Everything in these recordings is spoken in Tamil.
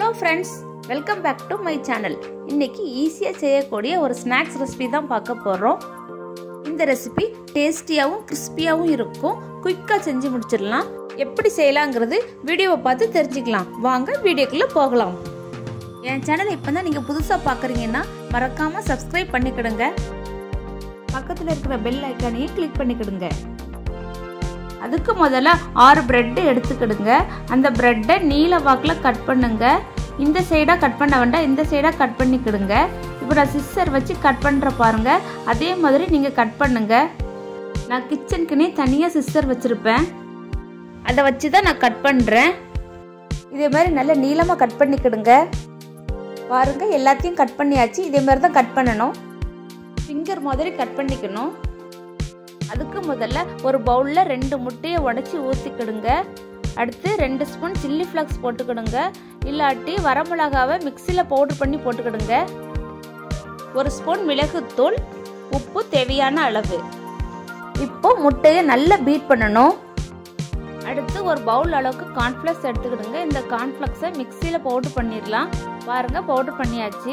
friends welcome back to my channel இன்னைக்கு ஈஸியாக செய்யக்கூடிய ஒரு ஸ்நாக்ஸ் ரெசிபி தான் பார்க்க போகிறோம் இந்த ரெசிபி டேஸ்டியாகவும் கிறிஸ்பியாகவும் இருக்கும் குயிக்காக செஞ்சு முடிச்சிடலாம் எப்படி செய்யலாங்கிறது வீடியோவை பார்த்து தெரிஞ்சுக்கலாம் வாங்க வீடியோக்குள்ளே போகலாம் என் சேனலை இப்போ தான் நீங்கள் புதுசாக பார்க்குறீங்கன்னா மறக்காமல் சப்ஸ்கிரைப் பண்ணிக்கிடுங்க பக்கத்தில் இருக்கிற பெல் ஐக்கானையும் கிளிக் பண்ணிக்கிடுங்க அதுக்கு முதல்ல ஆறு ப்ரெட்டு எடுத்துக்கிடுங்க அந்த ப்ரெட்டை நீல வாக்கில் கட் பண்ணுங்க இந்த சைடாக கட் பண்ண வேண்டாம் இந்த சைடாக கட் பண்ணிக்கிடுங்க இப்போ நான் சிஸ்ஸர் வச்சு கட் பண்ணுற பாருங்க அதே மாதிரி நீங்கள் கட் பண்ணுங்க நான் கிச்சனுக்குனே தனியாக சிஸ்ஸர் வச்சுருப்பேன் அதை வச்சு தான் நான் கட் பண்ணுறேன் இதே மாதிரி நல்ல நீளமாக கட் பண்ணிக்கிடுங்க பாருங்க எல்லாத்தையும் கட் பண்ணியாச்சு இதே மாதிரி தான் கட் பண்ணணும் ஃபிங்கர் மாதிரி கட் பண்ணிக்கணும் அதுக்கு முதல்ல ஒரு பவுலில் ரெண்டு முட்டையை உடச்சி ஊற்றிக்கிடுங்க அடுத்து ரெண்டு ஸ்பூன் சில்லி ஃப்ளக்ஸ் போட்டுக்கிடுங்க இல்லாட்டி வரமிளகாவை மிக்சியில் பவுடர் பண்ணி போட்டுக்கிடுங்க ஒரு ஸ்பூன் மிளகுத்தூள் உப்பு தேவையான அளவு இப்போ முட்டையை நல்லா பீட் பண்ணணும் அடுத்து ஒரு பவுல் அளவுக்கு கார்ன்ஃப்ளெக்ஸ் எடுத்துக்கிடுங்க இந்த கார்ன்ஃப்ளெக்ஸை மிக்சியில் பவுடர் பண்ணிடலாம் பாருங்க பவுடர் பண்ணியாச்சு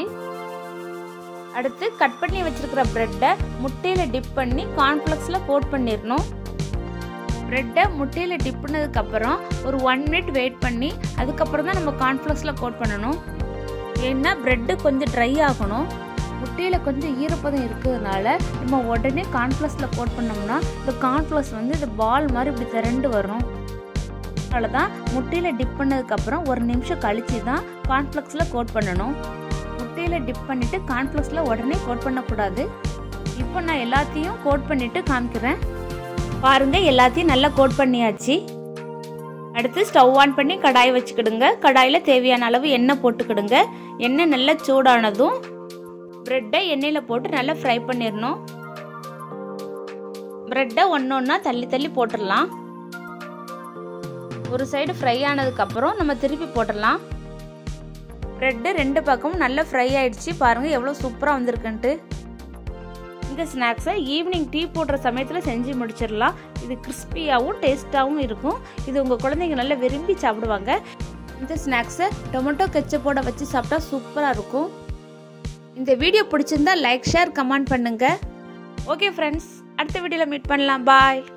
அடுத்து கட் பண்ணி வச்சிருக்கிற ப்ரெட்டை முட்டையில் டிப் பண்ணி கார்ன்ஃப்ளெக்ஸில் கோட் பண்ணிடணும் ப்ரெட்டை முட்டையில் டிப் பண்ணதுக்கப்புறம் ஒரு ஒன் மினிட் வெயிட் பண்ணி அதுக்கப்புறம் தான் நம்ம கார்ன்ஃப்ளெக்ஸில் கோட் பண்ணணும் ஏன்னா ப்ரெட்டு கொஞ்சம் ட்ரை ஆகணும் முட்டையில் கொஞ்சம் ஈரப்பதம் இருக்கிறதுனால நம்ம உடனே கார்ன்ஃப்ளெக்ஸில் கோட் பண்ணோம்னா இந்த கார்ன்ஃப்ளெக்ஸ் வந்து இந்த பால் மாதிரி இப்படி திரண்டு வரும் அதனால தான் முட்டையில் டிப் பண்ணதுக்கப்புறம் ஒரு நிமிஷம் கழித்து தான் கார்ன்ஃப்ளெக்ஸில் கோட் பண்ணணும் முட்டையில் டிப் பண்ணிவிட்டு கார்ன்ஃப்ளெக்ஸில் உடனே கோட் பண்ணக்கூடாது இப்போ நான் எல்லாத்தையும் கோட் பண்ணிவிட்டு காமிக்கிறேன் பாருங்கள் எல்லாத்தையும் நல்லா கோட் பண்ணியாச்சு அடுத்து ஸ்டவ் ஆன் பண்ணி கடாய் வச்சுக்கிடுங்க கடாயில் தேவையான அளவு எண்ணெய் போட்டுக்கிடுங்க எண்ணெய் நல்லா சூடானதும் ப்ரெட்டை எண்ணெயில் போட்டு நல்லா ஃப்ரை பண்ணிடணும் ப்ரெட்டை ஒன்று ஒன்றா தள்ளி தள்ளி போட்டுடலாம் ஒரு சைடு ஃப்ரை ஆனதுக்கப்புறம் நம்ம திருப்பி போட்டுடலாம் ப்ரெட்டு ரெண்டு பக்கமும் நல்லா ஃப்ரை ஆயிடுச்சு பாருங்கள் எவ்வளோ சூப்பராக வந்திருக்குன்ட்டு இந்த ஸ்நாக்ஸை ஈவினிங் டீ போடுற சமயத்தில் செஞ்சு முடிச்சிடலாம் இது கிறிஸ்பியாகவும் டேஸ்ட்டாகவும் இருக்கும் இது உங்கள் குழந்தைங்க நல்லா விரும்பி சாப்பிடுவாங்க இந்த ஸ்நாக்ஸை டொமேட்டோ கெச்சப்போட வச்சு சாப்பிட்டா சூப்பராக இருக்கும் இந்த வீடியோ பிடிச்சிருந்தா லைக் ஷேர் கமெண்ட் பண்ணுங்கள் ஓகே ஃப்ரெண்ட்ஸ் அடுத்த வீடியோவில் மீட் பண்ணலாம் பாய்